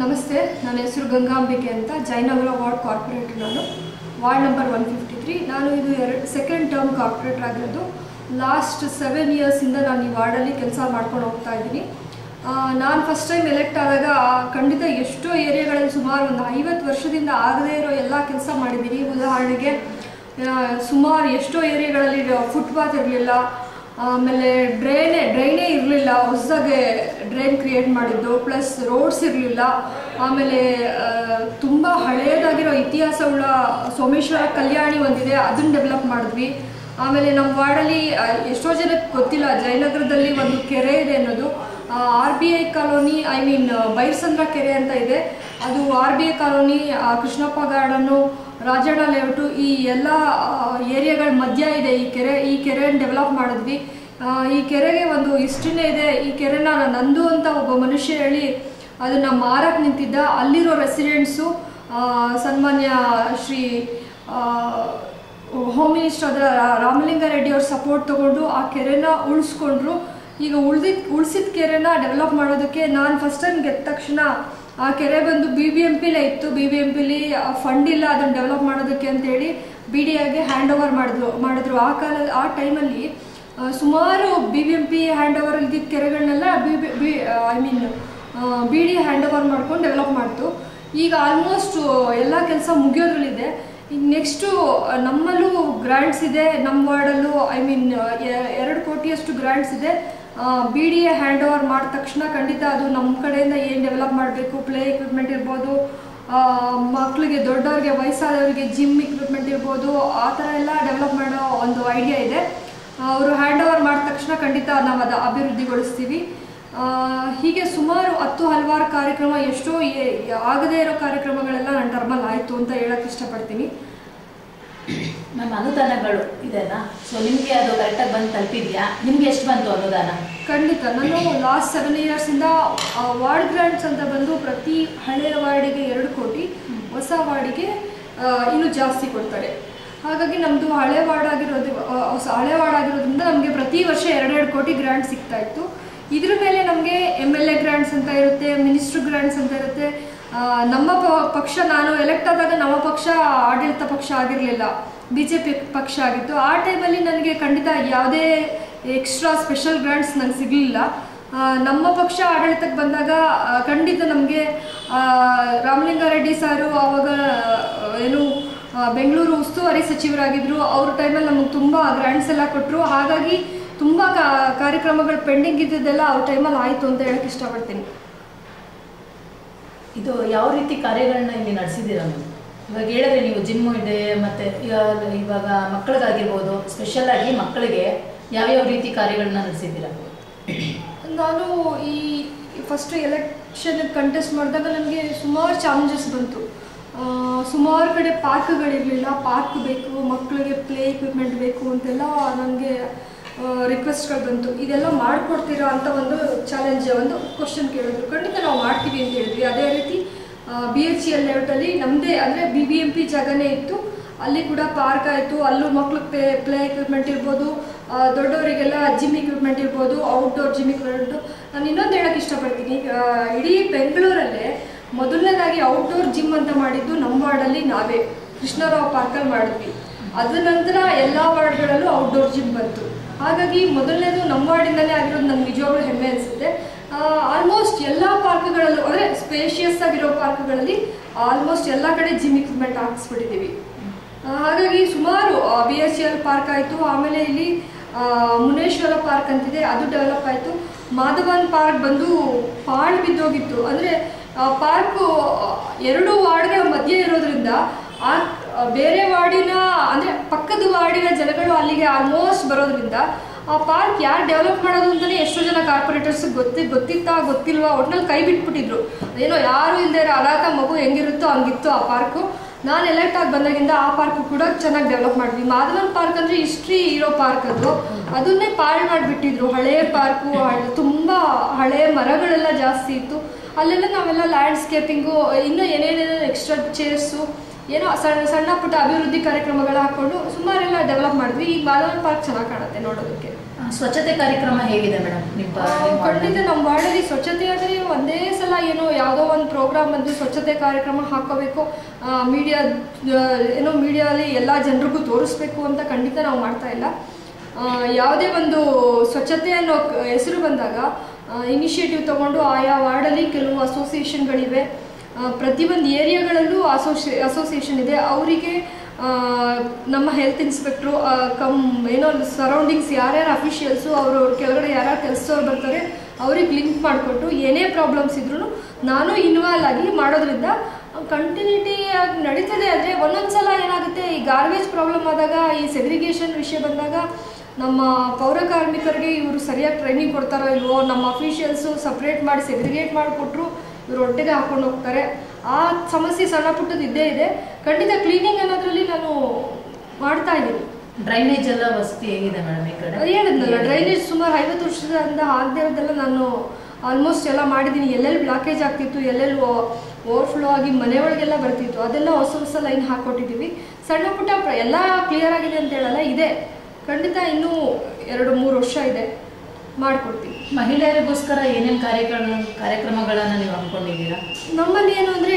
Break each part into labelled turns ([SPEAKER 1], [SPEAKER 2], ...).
[SPEAKER 1] ನಮಸ್ತೆ ನನ್ನ ಹೆಸರು ಗಂಗಾಂಬಿಕೆ ಅಂತ ಜಯನಗರ ವಾರ್ಡ್ ಕಾರ್ಪೊರೇಟರ್ ನಾನು ward number one fifty three ನಾನು ಇದು ಎರಡು ಸೆಕೆಂಡ್ ಟರ್ಮ್ ಕಾರ್ಪೊರೇಟರ್ ಆಗಿರೋದು ಲಾಸ್ಟ್ ಸೆವೆನ್ ಇಯರ್ಸಿಂದ ನಾನು ಈ ವಾರ್ಡಲ್ಲಿ ಕೆಲಸ ಮಾಡ್ಕೊಂಡು ಹೋಗ್ತಾ ಇದ್ದೀನಿ ನಾನು ಫಸ್ಟ್ ಟೈಮ್ ಎಲೆಕ್ಟ್ ಆದಾಗ ಖಂಡಿತ ಎಷ್ಟೋ ಏರಿಯಾಗಳಲ್ಲಿ ಸುಮಾರು ಒಂದು ಐವತ್ತು ವರ್ಷದಿಂದ ಆಗದೇ ಇರೋ ಎಲ್ಲ ಕೆಲಸ ಮಾಡಿದ್ದೀನಿ ಉದಾಹರಣೆಗೆ ಆ, ಸುಮಾರು ಎಷ್ಟೋ ಏರಿಯಾಗಳಲ್ಲಿ ಫುಟ್ಪಾತ್ ಇರಲಿಲ್ಲ ಆಮೇಲೆ ಡ್ರೈನೇ ಡ್ರೈನೇ ಇರಲಿಲ್ಲ ಹೊಸದಾಗೆ ಡ್ರೈನ್ ಕ್ರಿಯೇಟ್ ಮಾಡಿದ್ದು ಪ್ಲಸ್ ರೋಡ್ಸ್ ಇರಲಿಲ್ಲ ಆಮೇಲೆ ತುಂಬ ಹಳೆಯದಾಗಿರೋ ಇತಿಹಾಸವುಳ್ಳ ಸೋಮೇಶ್ವರ ಕಲ್ಯಾಣಿ ಒಂದಿದೆ ಅದನ್ನು ಡೆವಲಪ್ ಮಾಡಿದ್ವಿ ಆಮೇಲೆ ನಮ್ಮ ವಾರ್ಡಲ್ಲಿ ಆ, ಎಷ್ಟೋ ಜನಕ್ಕೆ ಗೊತ್ತಿಲ್ಲ ಜಯನಗರದಲ್ಲಿ ಒಂದು ಕೆರೆ ಇದೆ ಅನ್ನೋದು R B I colony I mean Byrasandra ಕೆರೆ ಅಂತ ಇದೆ ಅದು ಆರ್ ಬಿ ಐ ಕಾಲೋನಿ ಆ, ಕೃಷ್ಣಪ್ಪ ಗಾರ್ಡನ್ನು ರಾಜಣ್ಣ ಲೇಔಟು ಈ ಎಲ್ಲ ಏರಿಯಾಗಳ ಮಧ್ಯ ಇದೆ ಈ ಕೆರೆ ಈ ಕೆರೆಯನ್ನು ಡೆವಲಪ್ ಮಾಡಿದ್ವಿ ಆ, ಈ ಕೆರೆಗೆ ಒಂದು ಹಿಸ್ಟ್ರಿನೇ ಇದೆ ಈ ಕೆರೆನ ನಂದು ಅಂತ ಒಬ್ಬ ಮನುಷ್ಯ ಹೇಳಿ ಅದನ್ನು ಮಾರಕ್ಕೆ ನಿಂತಿದ್ದ ಅಲ್ಲಿರೋ ರೆಸಿಡೆಂಟ್ಸು ಸನ್ಮಾನ್ಯ ಶ್ರೀ ಆ, ಹೋಮ್ ಮಿನಿಸ್ಟರ್ ಆದ ರಾಮಲಿಂಗಾರೆಡ್ಡಿ ಅವ್ರ ಸಪೋರ್ಟ್ ತಗೊಂಡು ಆ ಕೆರೆನ ಉಳಿಸ್ಕೊಂಡ್ರು ಈಗ ಉಳ್ದಿದ್ ಉಳಿಸಿದ ಕೆರೆನ ಡೆವಲಪ್ ಮಾಡೋದಕ್ಕೆ ನಾನು ಫಸ್ಟ್ ಟೈಮ್ ಗೆದ್ದ ತಕ್ಷಣ ಆ ಕೆರೆ ಬಂದು ಬಿ ಬಿ ಎಂ ಪಿಲೇ ಇತ್ತು ಬಿ ಬಿ ಎಂ ಪಿಲಿ ಫಂಡ್ ಇಲ್ಲ ಅದನ್ನು ಡೆವಲಪ್ ಮಾಡೋದಕ್ಕೆ ಅಂತೇಳಿ ಬಿ ಡಿ ಆಗೆ ಹ್ಯಾಂಡ್ ಓವರ್ ಮಾಡಿದ್ರು ಮಾಡಿದ್ರು ಆ ಕಾಲ ಆ ಟೈಮಲ್ಲಿ ಸುಮಾರು B B M P hand over ಇದ್ದಿದ್ದ ಕೆರೆಗಳನ್ನೆಲ್ಲ B B I mean B D hand over ಮಾಡ್ಕೊಂಡು ಡೆವಲಪ್ ಮಾಡ್ತು ಈಗ ಆಲ್ಮೋಸ್ಟ್ ಎಲ್ಲ ಕೆಲಸ ಮುಗಿಯೋದ್ರಲ್ಲಿದೆ ಈಗ ನೆಕ್ಸ್ಟು ನಮ್ಮಲ್ಲೂ ಗ್ರ್ಯಾಂಟ್ಸ್ ಇದೆ ನಮ್ಮ ವಾರ್ಡಲ್ಲೂ ಐ ಮೀನ್ ಎರಡು ಕೋಟಿಯಷ್ಟು ಗ್ರ್ಯಾಂಟ್ಸ್ ಇದೆ B D A hand over ಮಾಡಿದ ತಕ್ಷಣ ಖಂಡಿತ ಅದು ನಮ್ಮ ಕಡೆಯಿಂದ ಏನು ಡೆವಲಪ್ ಮಾಡಬೇಕು ಪ್ಲೇ ಎಕ್ವಿಪ್ಮೆಂಟ್ ಇರ್ಬೋದು ಆ, ಮಕ್ಳಿಗೆ ದೊಡ್ಡವ್ರಿಗೆ ವಯಸ್ಸಾದವರಿಗೆ ಜಿಮ್ ಇಕ್ವಿಪ್ಮೆಂಟ್ ಇರ್ಬೋದು ಆ ಥರ ಎಲ್ಲ ಡೆವಲಪ್ ಮಾಡೋ ಒಂದು ಐಡಿಯಾ ಇದೆ ಅವರು ಹ್ಯಾಂಡ್ ಓವರ್ ಮಾಡಿದ ತಕ್ಷಣ ಖಂಡಿತ ನಾವು ಅದು ಅಭಿವೃದ್ಧಿಗೊಳಿಸ್ತೀವಿ ಆ, ಹೀಗೆ ಸುಮಾರು ಹತ್ತು ಹಲವಾರು ಕಾರ್ಯಕ್ರಮ ಎಷ್ಟೋ ಏ- ಆಗದೇ ಇರೋ ಕಾರ್ಯಕ್ರಮಗಳೆಲ್ಲ ನನ್ನ ಟರ್ಮಲ್ಲಿ ಆಯಿತು ಅಂತ ಹೇಳಕ್ಕೆ ಇಷ್ಟಪಡ್ತೀನಿ
[SPEAKER 2] ನಮ್ಮ ಅನುದಾನಗಳು ಇದೆನಾ ಸೊ ನಿಮಗೆ ಅದು ಕರೆಕ್ಟಾಗಿ ಬಂದು ತಲುಪಿದ್ಯಾ ನಿಮ್ಗೆ ಎಷ್ಟು ಬಂತು ಅನುದಾನ
[SPEAKER 1] ಖಂಡಿತ ನಾನು ಲಾಸ್ಟ್ ಸೆವೆನ್ ಇಯರ್ಸಿಂದ ವಾರ್ಡ್ ಗ್ರ್ಯಾಂಟ್ಸ್ ಅಂತ ಬಂದು ಪ್ರತಿ ಹಳೆಯ ವಾರ್ಡಿಗೆ ಎರಡು ಕೋಟಿ ಹೊಸ ವಾರ್ಡಿಗೆ ಆ, ಇನ್ನೂ ಜಾಸ್ತಿ ಕೊಡ್ತಾರೆ ಹಾಗಾಗಿ ನಮ್ಮದು ಹಳೆ ವಾರ್ಡ್ ಆಗಿರೋದು ಆ, ಹೊಸ ಹಳೆ ವಾರ್ಡ್ ಆಗಿರೋದ್ರಿಂದ ನಮಗೆ ಪ್ರತಿ ವರ್ಷ ಎರಡೆರಡು ಕೋಟಿ ಗ್ರ್ಯಾಂಟ್ ಸಿಗ್ತಾ ಇತ್ತು ಇದ್ರ ಮೇಲೆ ನಮಗೆ ಎಮ್ ಎಲ್ ಎ ಗ್ರ್ಯಾಂಟ್ಸ್ ಅಂತ ಇರುತ್ತೆ ಮಿನಿಸ್ಟ್ರ್ ಗ್ರ್ಯಾಂಟ್ಸ್ ಅಂತ ಇರುತ್ತೆ ಆ, ನಮ್ಮ ಪ- ಪಕ್ಷ ನಾನು ಎಲೆಕ್ಟ್ ಆದಾಗ ನಮ್ಮ ಪಕ್ಷ ಆಡಳಿತ ಪಕ್ಷ ಆಗಿರಲಿಲ್ಲ ಬಿ ಜೆ ಪಿ ಪಕ್ಷ ಆಗಿತ್ತು ಆ ಟೈಮಲ್ಲಿ ನನಗೆ ಖಂಡಿತ ಯಾವುದೇ ಎಕ್ಸ್ಟ್ರಾ ಸ್ಪೆಷಲ್ ಗ್ರಾಂಟ್ಸ್ ನಂಗೆ ಸಿಗಲಿಲ್ಲ ನಮ್ಮ ಪಕ್ಷ ಆಡಳಿತಕ್ಕೆ ಬಂದಾಗ ಆ, ಖಂಡಿತ ನಮಗೆ ರಾಮಲಿಂಗಾರೆಡ್ಡಿ ಸಾರು ಆವಾಗ ಆ, ಏನು ಆ, ಬೆಂಗಳೂರು ಉಸ್ತುವಾರಿ ಸಚಿವರಾಗಿದ್ದರು ಅವ್ರ ಟೈಮಲ್ಲಿ ನಮಗೆ ತುಂಬ ಗ್ರ್ಯಾಂಟ್ಸ್ ಎಲ್ಲ ಕೊಟ್ಟರು ಹಾಗಾಗಿ ತುಂಬ ಕಾರ್ಯಕ್ರಮಗಳು ಪೆಂಡಿಂಗ್ ಇದ್ದಿದ್ದೆಲ್ಲ ಅವ್ರ ಟೈಮಲ್ಲಿ ಆಯಿತು ಅಂತ ಹೇಳಕ್ಕೆ ಇಷ್ಟಪಡ್ತೀನಿ
[SPEAKER 2] ಇದು ಯಾವ ರೀತಿ ಕಾರ್ಯಗಳನ್ನ ಇಲ್ಲಿ ನಡೆಸಿದ್ದೀರಾ ನೀವು ಇವಾಗ ಹೇಳಿದ್ರೆ ನೀವು ಜಿಮ್ ಇದೆ ಮತ್ತೆ ಇವಾಗ ಇವಾಗ ಮಕ್ಕಳಿಗಾಗಿರ್ಬೋದು ಸ್ಪೆಷಲ್ ಆಗಿ ಮಕ್ಕಳಿಗೆ ಯಾವ್ಯಾವ ರೀತಿ ಕಾರ್ಯಗಳನ್ನ ನಡೆಸಿದ್ದೀರಾ
[SPEAKER 1] ನಾನು ಈ ಫಸ್ಟ್ ಎಲೆಕ್ಷನ್ ಕಂಟೆಸ್ಟ್ ಮಾಡಿದಾಗ ನನಗೆ ಸುಮಾರು ಚಾಲೆಂಜಸ್ ಬಂತು ಆ, ಸುಮಾರು ಕಡೆ ಪಾರ್ಕ್ಗಳಿರಲಿಲ್ಲ ಪಾರ್ಕ್ ಬೇಕು ಮಕ್ಕಳಿಗೆ ಪ್ಲೇ ಎಕ್ವಿಪ್ಮೆಂಟ್ ಬೇಕು ಅಂತೆಲ್ಲ ನನಗೆ ರಿಕ್ವೆಸ್ಟ್ಗಳು ಬಂತು ಇದೆಲ್ಲ ಮಾಡಿಕೊಡ್ತೀರಾ ಅಂತ ಒಂದು ಚಾಲೆಂಜ್ ಒಂದು ಕ್ವಶನ್ ಕೇಳಿದ್ರು ಖಂಡಿತ ನಾವು ಮಾಡ್ತೀವಿ ಅಂತ ಹೇಳಿದ್ವಿ ಅದೇ ರೀತಿ ಬಿ ಎಚ್ ಸಿ ಎಲ್ ಲೆವೆಟಲ್ಲಿ ನಮ್ಮದೇ ಅಂದರೆ ಬಿ ಬಿ ಎಂ ಪಿ ಜಾಗನೇ ಇತ್ತು ಅಲ್ಲಿ ಕೂಡ ಪಾರ್ಕ್ ಆಯಿತು ಅಲ್ಲೂ ಮಕ್ಳಿಗೆ ಪ್ಲೇ ಪ್ಲೇ ಎಕ್ವಿಪ್ಮೆಂಟ್ ಇರ್ಬೋದು ಆ, ದೊಡ್ಡವರಿಗೆಲ್ಲ ಜಿಮ್ ಇಕ್ವಿಪ್ಮೆಂಟ್ ಇರ್ಬೋದು ಔಟ್ಡೋರ್ ಜಿಮ್ ಇಕ್ವಿಪ್ಮೆಂಟು ನಾನು ಇನ್ನೊಂದು ಹೇಳಕ್ಕೆ ಇಷ್ಟಪಡ್ತೀನಿ ಆ, ಇಡೀ ಬೆಂಗಳೂರಲ್ಲೇ ಮೊದಲನೇದಾಗಿ ಔಟ್ಡೋರ್ ಜಿಮ್ ಅಂತ ಮಾಡಿದ್ದು ನಮ್ಮ ವಾರ್ಡಲ್ಲಿ ನಾವೇ ಕೃಷ್ಣರಾವ್ ಪಾರ್ಕಲ್ಲಿ ಮಾಡಿದ್ವಿ ಅದ ನಂತರ ಎಲ್ಲ ವಾರ್ಡ್ಗಳಲ್ಲೂ ಔಟ್ಡೋರ್ ಜಿಮ್ ಬಂತು ಹಾಗಾಗಿ ಮೊದಲನೇದು ನಮ್ಮ ವಾರ್ಡಿಂದಲೇ ಆಗಿರೋದು ನನಗೆ ನಿಜವಾಗ್ಲೂ ಹೆಮ್ಮೆ ಅನಿಸುತ್ತೆ ಆಲ್ಮೋಸ್ಟ್ ಎಲ್ಲ ಪಾರ್ಕ್ಗಳಲ್ಲೂ ಅಂದರೆ ಸ್ಪೇಷಿಯಸ್ ಆಗಿರೋ ಪಾರ್ಕ್ಗಳಲ್ಲಿ ಆಲ್ಮೋಸ್ಟ್ ಎಲ್ಲ ಕಡೆ ಜಿಮ್ ಇಕ್ವಿಪ್ಮೆಂಟ್ ಹಾಕಿಸ್ಬಿಟ್ಟಿದ್ದೀವಿ ಆ, ಹಾಗಾಗಿ ಸುಮಾರು B S C L park ಆಯಿತು ಆಮೇಲೆ ಇಲ್ಲಿ ಆ, ಮುನೇಶ್ವರ ಪಾರ್ಕ್ ಅಂತಿದೆ ಅದು ಡೆವಲಪ್ ಆಯಿತು ಮಾಧವನ್ ಪಾರ್ಕ್ ಬಂದು ಪಾಳು ಬಿದ್ದೋಗಿತ್ತು ಅಂದರೆ ಪಾರ್ಕು ಎರಡು ವಾರ್ಡ್ಗಳ ಮಧ್ಯೆ ಇರೋದ್ರಿಂದ ಆ ಆ, ಬೇರೆ ವಾರ್ಡಿನ ಅಂದರೆ ಪಕ್ಕದ ವಾರ್ಡಿನ ಜನಗಳು ಅಲ್ಲಿಗೆ ಆಲ್ಮೋಸ್ಟ್ ಬರೋದ್ರಿಂದ ಆ ಪಾರ್ಕ್ ಯಾರು ಡೆವಲಪ್ ಮಾಡೋದು ಅಂತಲೇ ಎಷ್ಟೋ ಜನ ಕಾರ್ಪೊರೇಟರ್ಸ್ ಗೊತ್ತಿ ಗೊತ್ತಿತ್ತಾ ಗೊತ್ತಿಲ್ವಾ ಒಟ್ನಲ್ಲಿ ಕೈ ಬಿಟ್ಬಿಟ್ಟಿದ್ರು ಏನೋ ಯಾರು ಇಲ್ಲದೆ ಇರೋ ಅನಾಥ ಮಗು ಹೆಂಗಿರುತ್ತೋ ಹಂಗಿತ್ತು ಆ ಪಾರ್ಕು ನಾನು ಎಲೆಕ್ಟ್ ಆಗಿ ಬಂದಾಗಿಂದ ಆ ಪಾರ್ಕ್ ಕೂಡ ಚೆನ್ನಾಗಿ ಡೆವಲಪ್ ಮಾಡಿದ್ವಿ ಮಾಧವನ್ ಪಾರ್ಕ್ ಅಂದರೆ ಹಿಸ್ಟ್ರಿ ಇರೋ ಪಾರ್ಕ್ ಅದು ಅದನ್ನೇ ಪಾಳು ಮಾಡಿಬಿಟ್ಟಿದ್ರು ಹಳೆಯ ಪಾರ್ಕು ತುಂಬ ಹಳೆಯ ಮರಗಳೆಲ್ಲ ಜಾಸ್ತಿ ಇತ್ತು ಅಲ್ಲೆಲ್ಲ ನಾವೆಲ್ಲ ಲ್ಯಾಂಡ್ಸ್ಕೇಪಿಂಗು ಇನ್ನೂ ಏನೇನೇನೋ ಎಕ್ಸ್ಟ್ರಾ ಚೇರ್ಸು ಏನೋ ಸಣ್ಣ ಸಣ್ಣ ಪುಟ್ಟ ಅಭಿವೃದ್ಧಿ ಕಾರ್ಯಕ್ರಮಗಳು ಹಾಕ್ಕೊಂಡು ಸುಮಾರೆಲ್ಲ ಡೆವಲಪ್ ಮಾಡಿದ್ವಿ ಈಗ ಮಾಧವನ್ ಪಾರ್ಕ್ ಚೆನ್ನಾಗಿ ಕಾಣುತ್ತೆ ನೋಡೋದಕ್ಕೆ
[SPEAKER 2] ಆ, ಸ್ವಚ್ಛತೆ ಕಾರ್ಯಕ್ರಮ ಹೇಗಿದೆ ಮೇಡಮ್ ನಿಮ್ಮ
[SPEAKER 1] ಆ, ಖಂಡಿತ ನಮ್ಮ ವಾರ್ಡಲ್ಲಿ ಸ್ವಚ್ಛತೆ ಆದರೆ ಒಂದೇ ಸಲ ಏನೋ ಯಾವುದೋ ಒಂದು ಪ್ರೋಗ್ರಾಮ್ ಬಂದು ಸ್ವಚ್ಛತೆ ಕಾರ್ಯಕ್ರಮ ಹಾಕೋಬೇಕು ಮೀಡಿಯಾ ಏನೋ ಮೀಡಿಯಾದಲ್ಲಿ ಎಲ್ಲ ಜನರಿಗೂ ತೋರಿಸ್ಬೇಕು ಅಂತ ಖಂಡಿತ ನಾವು ಮಾಡ್ತಾ ಇಲ್ಲ ಆ, ಯಾವುದೇ ಒಂದು ಸ್ವಚ್ಛತೆ ಅನ್ನೋ ಕ- ಹೆಸರು ಬಂದಾಗ ಇನಿಷಿಯೇಟಿವ್ ತಗೊಂಡು ಆಯಾ ವಾರ್ಡಲ್ಲಿ ಕೆಲವು ಅಸೋಸಿಯೇಷನ್ಗಳಿವೆ ಆ, ಪ್ರತಿಯೊಂದು ಏರಿಯಾಗಳಲ್ಲೂ ಅಸೋಸಿ ಅಸೋಸಿಯೇಷನ್ ಇದೆ ಅವರಿಗೆ ನಮ್ಮ ಹೆಲ್ತ್ ಇನ್ಸ್ಪೆಕ್ಟ್ರು ಕಮ್ ಏನೋ ಸರೌಂಡಿಂಗ್ಸ್ ಯಾರ್ಯಾರು ಅಫಿಷಿಯಲ್ಸು ಅವರು ಕೆಳಗಡೆ ಯಾರ್ಯಾರು ಕೆಲಸದವ್ರು ಬರ್ತಾರೆ ಅವ್ರಿಗೆ ಲಿಂಕ್ ಮಾಡಿಕೊಟ್ಟು ಏನೇ ಪ್ರಾಬ್ಲಮ್ಸ್ ಇದ್ರೂ ನಾನು ಇನ್ವಾಲ್ವ್ ಆಗಿ ಮಾಡೋದ್ರಿಂದ ಕಂಟಿನ್ಯೂಟಿ ಆಗಿ ನಡೀತದೆ ಆದರೆ ಒಂದೊಂದು ಸಲ ಏನಾಗುತ್ತೆ ಈ ಗಾರ್ಬೇಜ್ ಪ್ರಾಬ್ಲಮ್ ಆದಾಗ ಈ ಸೆಗ್ರಿಗೇಷನ್ ವಿಷಯ ಬಂದಾಗ ನಮ್ಮ ಪೌರ ಕಾರ್ಮಿಕರಿಗೆ ಇವರು ಸರಿಯಾಗಿ ಟ್ರೈನಿಂಗ್ ಕೊಡ್ತಾರೋ ಇಲ್ವೋ ನಮ್ಮ ಅಫಿಷಿಯಲ್ಸು ಸಪ್ರೇಟ್ ಮಾಡಿ ಸೆಗ್ರಿಗೇಟ್ ಮಾಡಿಕೊಟ್ರು ಇವರು ಒಟ್ಟಿಗೆ ಹಾಕೊಂಡು ಹೋಗ್ತಾರೆ ಆ ಸಮಸ್ಯೆ ಸಣ್ಣ ಪುಟ್ಟದ್ದು ಇದ್ದೇ ಇದೆ ಖಂಡಿತ ಕ್ಲೀನಿಂಗ್ ಅನ್ನೋದ್ರಲ್ಲಿ ನಾನು ಮಾಡ್ತಾ ಇದ್ದೀನಿ
[SPEAKER 2] ಡ್ರೈನೇಜ್ ಎಲ್ಲ ವಸತಿ ಹೇಗಿದೆ ಮೇಡಮ್ ಈ ಕಡೆ
[SPEAKER 1] ಹೇಳಿದ್ನಲ್ಲ ಡ್ರೈನೇಜ್ ಸುಮಾರು ಐವತ್ತು ವರ್ಷದಿಂದ ಆಗದೆ ಇರೋದೆಲ್ಲ ನಾನು ಆಲ್ಮೋಸ್ಟ್ ಎಲ್ಲ ಮಾಡಿದ್ದೀನಿ ಎಲ್ಲೆಲ್ಲಿ ಬ್ಲಾಕೇಜ್ ಆಗ್ತಿತ್ತು ಎಲ್ಲೆಲ್ಲಿ ಓವರ್ಫ್ಲೋ ಆಗಿ ಮನೆ ಒಳಗೆಲ್ಲ ಬರ್ತಿತ್ತು ಅದೆಲ್ಲ ಹೊಸ ಹೊಸ ಲೈನ್ ಹಾಕ್ಕೊಟ್ಟಿದ್ದೀವಿ ಸಣ್ಣ ಪುಟ್ಟ ಪ್ರ- ಎಲ್ಲ ಕ್ಲಿಯರ್ ಆಗಿದೆ ಅಂತ ಹೇಳಲ್ಲ ಇದೆ ಖಂಡಿತ ಇನ್ನೂ ಎರಡು ಮೂರು ವರ್ಷ ಇದೆ ಮಾಡಿಕೊಡ್ತೀವಿ
[SPEAKER 2] ಮಹಿಳೆಯರಿಗೋಸ್ಕರ ಏನೇನು ಕಾರ್ಯಕ್ರಮ ಕಾರ್ಯಕ್ರಮಗಳನ್ನು ನೀವು ಹಮ್ಮಿಕೊಂಡಿದ್ದೀರಾ
[SPEAKER 1] ನಮ್ಮಲ್ಲಿ ಏನು ಅಂದರೆ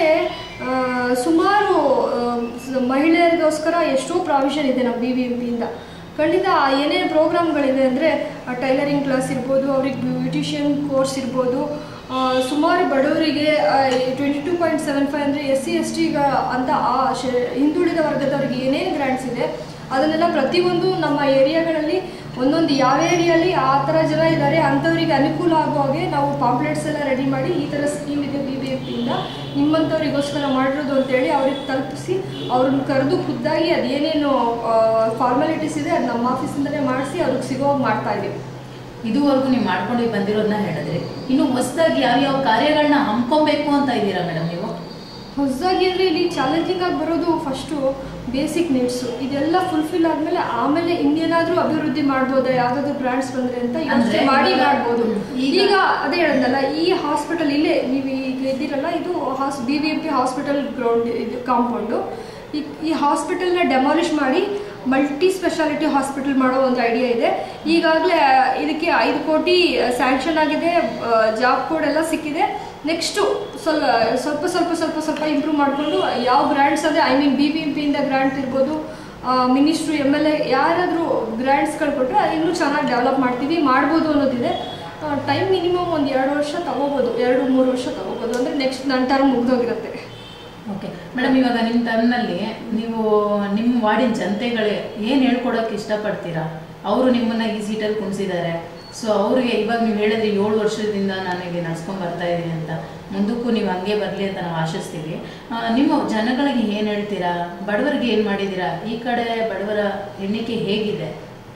[SPEAKER 1] ಸುಮಾರು ಆ, ಸ- ಮಹಿಳೆಯರಿಗೋಸ್ಕರ ಎಷ್ಟೋ ಪ್ರಾವಿಷನ್ ಇದೆ ನಮ್ಮ ಬಿ ಬಿ ಎಂ ಪಿಯಿಂದ ಖಂಡಿತ ಏನೇನು ಪ್ರೋಗ್ರಾಮ್ಗಳಿದೆ ಅಂದರೆ ಟೈಲರಿಂಗ್ ಕ್ಲಾಸ್ ಇರ್ಬೋದು ಅವ್ರಿಗೆ ಬ್ಯೂಟಿಷಿಯನ್ ಕೋರ್ಸ್ ಇರ್ಬೋದು ಆ, ಸುಮಾರು ಬಡವರಿಗೆ twenty two point seven five ಅಂದರೆ ಎಸ್ ಸಿ ಎಸ್ ಟಿಗ ಅಂತ ಆ ಶ ಹಿಂದುಳಿದ ವರ್ಗದವ್ರಿಗೆ ಏನೇನು ಗ್ರ್ಯಾಂಟ್ಸ್ ಇದೆ ಅದನ್ನೆಲ್ಲ ಪ್ರತಿಯೊಂದು ನಮ್ಮ ಏರಿಯಾಗಳಲ್ಲಿ ಒಂದೊಂದು ಯಾವ ಏರಿಯಲ್ಲಿ ಆ ಥರ ಜನ ಇದ್ದಾರೆ ಅಂಥವರಿಗೆ ಅನುಕೂಲ ಆಗೋ ಹಾಗೆ ನಾವು ಪಾಂಪ್ಲೆಟ್ಸ್ ಎಲ್ಲ ರೆಡಿ ಮಾಡಿ ಈ ಥರ ಸ್ಕೀಮ್ ಇದೆ ಬಿ ಬಿ ಎಫ್ ಪಿಯಿಂದ ನಿಮ್ಮಂಥವ್ರಿಗೋಸ್ಕರ ಮಾಡಿರೋದು ಅಂತೇಳಿ ಅವ್ರಿಗೆ ತಲುಪಿಸಿ ಅವ್ರನ್ನ ಕರೆದು ಖುದ್ದಾಗಿ ಅದೇನೇನು ಫಾರ್ಮಾಲಿಟೀಸ್ ಇದೆ ಅದು ನಮ್ಮ ಆಫೀಸಿಂದಲೇ ಮಾಡಿಸಿ ಅವ್ರಿಗೆ ಸಿಗೋ ಹಾಗೆ ಮಾಡ್ತಾ ಇದ್ದೀವಿ
[SPEAKER 2] ಇದುವರೆಗೂ ನೀವು ಮಾಡ್ಕೊಂಡು ಬಂದಿರೋದನ್ನ ಹೇಳಿದ್ರಿ ಇನ್ನು ಹೊಸದಾಗಿ ಯಾವ್ಯಾವ ಕಾರ್ಯಗಳನ್ನ ಹಮ್ಕೊಬೇಕು ಅಂತ ಇದ್ದೀರಾ ಮೇಡಮ್ ನೀವು
[SPEAKER 1] ಹೊಸದಾಗಿ ಅಂದರೆ ಇಲ್ಲಿ ಚಾಲೆಂಜಿಂಗ್ ಆಗಿ ಬರೋದು ಫಸ್ಟು ಬೇಸಿಕ್ ನೀಡ್ಸು ಇದೆಲ್ಲ ಫುಲ್ಫಿಲ್ ಆದಮೇಲೆ ಆಮೇಲೆ ಇನ್ನೇನಾದರೂ ಅಭಿವೃದ್ಧಿ ಮಾಡ್ಬೋದಾ ಯಾವುದಾದ್ರು ಬ್ರ್ಯಾಂಡ್ಸ್ ಬಂದರೆ ಅಂತ ಯೋಚನೆ
[SPEAKER 2] ಅಂದ್ರೆ
[SPEAKER 1] ಮಾಡಿ
[SPEAKER 2] ಈಗ-
[SPEAKER 1] ಮಾಡ್ಬೋದು
[SPEAKER 2] ಈಗ-
[SPEAKER 1] ಈಗ ಅದೇ ಹೇಳಿದ್ನಲ್ಲ ಈ ಹಾಸ್ಪಿಟಲ್ ಇಲ್ಲೇ ನೀವು ಈಗ ಇದ್ದೀರಲ್ಲ ಇದು ಹಾಸ್ B V M P hospital ground ಇದು ಕಾಂಪೌಂಡು ಈ ಈ ಹಾಸ್ಪಿಟಲ್ನ ಡೆಮಾಲಿಷ್ ಮಾಡಿ ಮಲ್ಟಿ ಸ್ಪೆಷಾಲಿಟಿ ಹಾಸ್ಪಿಟಲ್ ಮಾಡೋ ಒಂದು ಐಡಿಯಾ ಇದೆ ಈಗಾಗಲೇ ಇದಕ್ಕೆ ಐದು ಕೋಟಿ ಸ್ಯಾಂಕ್ಷನ್ ಆಗಿದೆ ಜಾಬ್ ಕೋಡ್ ಎಲ್ಲ ಸಿಕ್ಕಿದೆ ನೆಕ್ಸ್ಟು ಸ್ವಲ್ಪ ಸ್ವಲ್ಪ ಸ್ವಲ್ಪ ಸ್ವಲ್ಪ ಸ್ವಲ್ಪ ಇಂಪ್ರೂವ್ ಮಾಡಿಕೊಂಡು ಯಾವ ಗ್ರ್ಯಾಂಟ್ಸ್ ಅಂದರೆ I mean B B M ಪಿಯಿಂದ ಗ್ರ್ಯಾಂಟ್ ಇರ್ಬೋದು ಮಿನಿಸ್ಟ್ರು ಎಮ್ ಎಲ್ ಎ ಯಾರಾದರೂ ಗ್ರ್ಯಾಂಟ್ಸ್ಗಳು ಕೊಟ್ಟರೆ ಇನ್ನೂ ಚೆನ್ನಾಗಿ ಡೆವಲಪ್ ಮಾಡ್ತೀವಿ ಮಾಡ್ಬೋದು ಅನ್ನೋದಿದೆ ಟೈಮ್ ಮಿನಿಮಮ್ ಒಂದು ಎರಡು ವರ್ಷ ತಗೋಬೋದು ಎರಡು ಮೂರು ವರ್ಷ ತಗೋಬೋದು ಅಂದರೆ ನೆಕ್ಸ್ಟ್ ನನ್ನ ಟರ್ಮ್ ಮುಗ್ದೋಗಿರುತ್ತೆ
[SPEAKER 2] ಓಕೆ ಮೇಡಮ್ ಇವಾಗ ನಿಮ್ಮ ಟರ್ಮ್ನಲ್ಲಿ ನೀವು ನಿಮ್ಮ ವಾರ್ಡಿನ ಜನತೆಗಳೇ ಏನು ಹೇಳ್ಕೊಡೋಕೆ ಇಷ್ಟಪಡ್ತೀರಾ ಅವರು ನಿಮ್ಮನ್ನ ಈ ಸೀಟಲ್ಲಿ ಕುಣಿಸಿದ್ದಾರೆ ಸೊ ಅವ್ರಿಗೆ ಇವಾಗ ನೀವು ಹೇಳಿದ್ರಿ ಏಳು ವರ್ಷದಿಂದ ನನಗೆ ನಡ್ಸ್ಕೊಂಡು ಬರ್ತಾ ಇದ್ದೀನಿ ಅಂತ ಮುಂದಕ್ಕೂ ನೀವು ಹಂಗೆ ಬರಲಿ ಅಂತ ನಾವು ಆಶಿಸ್ತೀವಿ ಆ, ನಿಮ್ಮ ಜನಗಳಿಗೆ ಏನು ಹೇಳ್ತೀರಾ ಬಡವರಿಗೆ ಏನು ಮಾಡಿದ್ದೀರಾ ಈ ಕಡೆ ಬಡವರ ಎಣ್ಣಿಕೆ ಹೇಗಿದೆ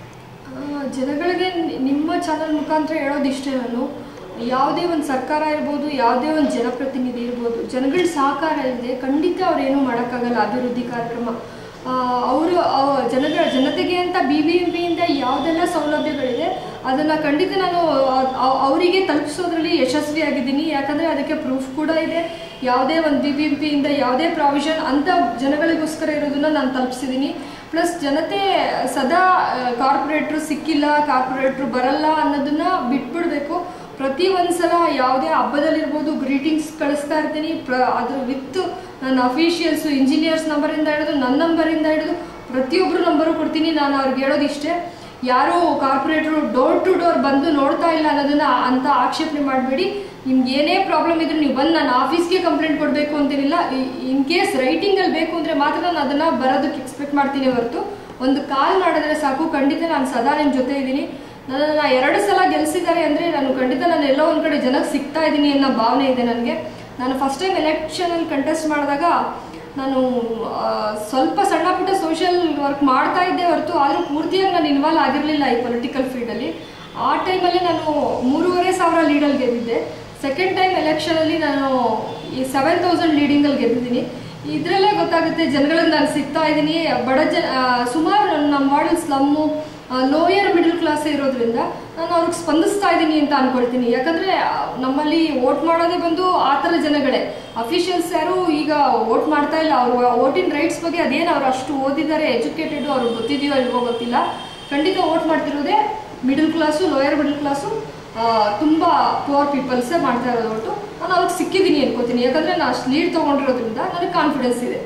[SPEAKER 1] ಆ, ಜನಗಳಿಗೆ ನಿ- ನಿಮ್ಮ ಚಾನಲ್ ಮುಖಾಂತರ ಹೇಳೋದಿಷ್ಟೇ ನಾನು ಯಾವುದೇ ಒಂದು ಸರ್ಕಾರ ಇರ್ಬೋದು ಯಾವುದೇ ಒಂದು ಜನಪ್ರತಿನಿಧಿ ಇರ್ಬೋದು ಜನಗಳ ಸಹಕಾರ ಇಲ್ಲದೆ ಖಂಡಿತ ಅವ್ರೇನು ಮಾಡೋಕ್ಕಾಗಲ್ಲ ಅಭಿವೃದ್ಧಿ ಕಾರ್ಯಕ್ರಮ ಅವರು ಜನಗಳ ಜನತೆಗೆ ಅಂತ ಬಿ ಬಿ ಎಂ ಪಿಯಿಂದ ಯಾವುದೆಲ್ಲ ಸೌಲಭ್ಯಗಳಿದೆ ಅದನ್ನು ಖಂಡಿತ ನಾನು ಅ- ಅ- ಅವರಿಗೆ ತಲುಪಿಸೋದ್ರಲ್ಲಿ ಯಶಸ್ವಿಯಾಗಿದ್ದೀನಿ ಯಾಕಂದರೆ ಅದಕ್ಕೆ ಪ್ರೂಫ್ ಕೂಡ ಇದೆ ಯಾವುದೇ ಒಂದು ಬಿ ಬಿ ಎಂ ಪಿಯಿಂದ ಯಾವುದೇ ಪ್ರಾವಿಷನ್ ಅಂತ ಜನಗಳಿಗೋಸ್ಕರ ಇರೋದನ್ನ ನಾನು ತಲುಪಿಸಿದ್ದೀನಿ ಪ್ಲಸ್ ಜನತೆ ಸದಾ ಕಾರ್ಪೊರೇಟ್ರು ಸಿಕ್ಕಿಲ್ಲ ಕಾರ್ಪೊರೇಟ್ರು ಬರಲ್ಲ ಅನ್ನೋದನ್ನ ಬಿಟ್ಬಿಡ್ಬೇಕು ಪ್ರತಿ ಒಂದ್ಸಲ ಯಾವುದೇ ಹಬ್ಬದಲ್ಲಿರ್ಬೋದು ಗ್ರೀಟಿಂಗ್ಸ್ ಕಳಿಸ್ತಾ ಇರ್ತೀನಿ ಪ್ರ ಅದ್ರ ವಿತ್ ನನ್ನ ಅಫಿಷಿಯಲ್ಸು ಇಂಜಿನಿಯರ್ಸ್ ನಂಬರಿಂದ ಹಿಡಿದು ನನ್ನ ನಂಬರಿಂದ ಹಿಡಿದು ಪ್ರತಿಯೊಬ್ಬರು ನಂಬರು ಕೊಡ್ತೀನಿ ನಾನು ಅವ್ರಿಗೆ ಹೇಳೋದು ಇಷ್ಟೇ ಯಾರೋ ಕಾರ್ಪೊರೇಟ್ರು ಡೋರ್ ಟು ಡೋರ್ ಬಂದು ನೋಡ್ತಾ ಇಲ್ಲ ಅನ್ನೋದನ್ನ ಅಂತ ಆಕ್ಷೇಪಣೆ ಮಾಡಬೇಡಿ ನಿಮ್ಗೆ ಏನೇ ಪ್ರಾಬ್ಲಮ್ ಇದ್ರೂ ನೀವು ಬಂದು ನಾನು ಆಫೀಸ್ಗೆ ಕಂಪ್ಲೇಂಟ್ ಕೊಡಬೇಕು ಅಂತೇನಿಲ್ಲ ಇನ್ ಕೇಸ್ ರೈಟಿಂಗಲ್ಲಿ ಬೇಕು ಅಂದರೆ ಮಾತ್ರ ನಾನು ಅದನ್ನು ಬರೋದಕ್ಕೆ ಎಕ್ಸ್ಪೆಕ್ಟ್ ಮಾಡ್ತೀನಿ ಹೊರತು ಒಂದು ಕಾಲ್ ಮಾಡಿದ್ರೆ ಸಾಕು ಖಂಡಿತ ನಾನು ಸದಾ ನಿಮ್ಮ ಜೊತೆ ಇದ್ದೀನಿ ನನ್ನನ್ನು ಎರಡು ಸಲ ಗೆಲ್ಸಿದ್ದಾರೆ ಅಂದರೆ ನಾನು ಖಂಡಿತ ನಾನು ಎಲ್ಲೋ ಒಂದು ಕಡೆ ಜನಕ್ಕೆ ಸಿಗ್ತಾ ಇದ್ದೀನಿ ಅನ್ನೋ ಭಾವನೆ ಇದೆ ನನಗೆ ನಾನು ಫಸ್ಟ್ ಟೈಮ್ ಎಲೆಕ್ಷನಲ್ಲಿ ಕಂಟೆಸ್ಟ್ ಮಾಡಿದಾಗ ನಾನು ಆ, ಸ್ವಲ್ಪ ಸಣ್ಣ ಪುಟ್ಟ ಸೋಷಿಯಲ್ ವರ್ಕ್ ಮಾಡ್ತಾ ಇದ್ದೆ ಹೊರತು ಆದರೂ ಪೂರ್ತಿಯಾಗಿ ನಾನು ಇನ್ವಾಲ್ವ್ ಆಗಿರಲಿಲ್ಲ ಈ ಪೊಲಿಟಿಕಲ್ ಫೀಲ್ಡಲ್ಲಿ ಆ ಟೈಮಲ್ಲಿ ನಾನು ಮೂರುವರೆ ಸಾವಿರ ಲೀಡಲ್ಲಿ ಗೆದ್ದಿದ್ದೆ ಸೆಕೆಂಡ್ ಟೈಮ್ ಎಲೆಕ್ಷನಲ್ಲಿ ನಾನು ಈ ಸೆವೆನ್ ತೌಸಂಡ್ ಲೀಡಿಂಗಲ್ಲಿ ಗೆದ್ದಿದ್ದೀನಿ ಇದರಲ್ಲೇ ಗೊತ್ತಾಗುತ್ತೆ ಜನಗಳಿಗೆ ನಾನು ಸಿಗ್ತಾ ಇದ್ದೀನಿ ಬಡ ಜನ ಆ, ಸುಮಾರು ನಮ್ಮ model slum lower middle class ಇರೋದ್ರಿಂದ ನಾನು ಅವ್ರಿಗೆ ಸ್ಪಂದಿಸ್ತಾ ಇದ್ದೀನಿ ಅಂತ ಅನ್ಕೊಳ್ತೀನಿ ಯಾಕಂದರೆ ನಮ್ಮಲ್ಲಿ ವೋಟ್ ಮಾಡೋದೇ ಬಂದು ಆ ಥರ ಜನಗಳೇ ಅಫಿಷಿಯಲ್ಸ್ ಯಾರು ಈಗ ವೋಟ್ ಮಾಡ್ತಾ ಇಲ್ಲ ಅವ್ರು ವೋಟಿಂಗ್ ರೈಟ್ಸ್ ಬಗ್ಗೆ ಅದೇನು ಅವ್ರು ಅಷ್ಟು ಓದಿದ್ದಾರೆ ಎಜುಕೇಟೆಡ್ ಅವ್ರಿಗೆ ಗೊತ್ತಿದೆಯೋ ಇಲ್ವೋ ಗೊತ್ತಿಲ್ಲ ಖಂಡಿತ ವೋಟ್ ಮಾಡ್ತಿರೋದೇ middle class lower middle class ತುಂಬ ಪುವರ್ ಪೀಪಲ್ಸೇ ಮಾಡ್ತಾ ಇರೋದು ಒಟ್ಟು ನಾನು ಅವ್ರಿಗೆ ಸಿಕ್ಕಿದ್ದೀನಿ ಅನ್ಕೋತೀನಿ ಯಾಕಂದರೆ ನಾನು ಅಷ್ಟು ಲೀಡ್ ತೊಗೊಂಡಿರೋದ್ರಿಂದ ನನಗೆ ಕಾನ್ಫಿಡೆನ್ಸ್ ಇದೆ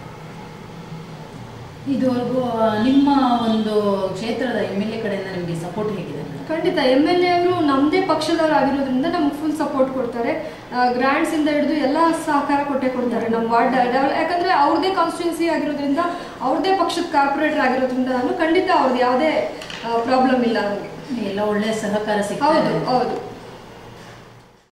[SPEAKER 2] ಇದುವರೆಗೂ ನಿಮ್ಮ ಒಂದು ಕ್ಷೇತ್ರದ ಎಮ್ ಎಲ್ ಎ ಕಡೆಯಿಂದ ನಿಮಗೆ ಸಪೋರ್ಟ್ ಹೇಗಿದೆ ಮೇಡಮ್
[SPEAKER 1] ಖಂಡಿತ ಎಮ್ ಎಲ್ ಎ ಅವರು ನಮ್ಮದೇ ಪಕ್ಷದವರಾಗಿರೋದ್ರಿಂದ ನಮ್ಗೆ ಫುಲ್ ಸಪೋರ್ಟ್ ಕೊಡ್ತಾರೆ ಗ್ರ್ಯಾಂಡ್ಸಿಂದ ಹಿಡಿದು ಎಲ್ಲ ಸಹಕಾರ ಕೊಟ್ಟೆ ಕೊಡ್ತಾರೆ ನಮ್ಮ ವಾರ್ಡ್ ಡೆವಲ ಯಾಕಂದರೆ ಅವ್ರದ್ದೇ ಕಾನ್ಸ್ಟಿಟ್ಯೂನ್ಸಿ ಆಗಿರೋದ್ರಿಂದ ಅವ್ರದ್ದೇ ಪಕ್ಷದ ಕಾರ್ಪೊರೇಟರ್ ಆಗಿರೋದ್ರಿಂದ ನಾನು ಖಂಡಿತ ಅವ್ರದ್ದು ಯಾವುದೇ ಪ್ರಾಬ್ಲಮ್ ಇಲ್ಲ ನನಗೆ
[SPEAKER 2] ಎಲ್ಲ ಒಳ್ಳೆ ಸಹಕಾರ
[SPEAKER 1] ಹೌದು
[SPEAKER 2] ಸಿಗ್ತದೆ
[SPEAKER 1] ಹೌದು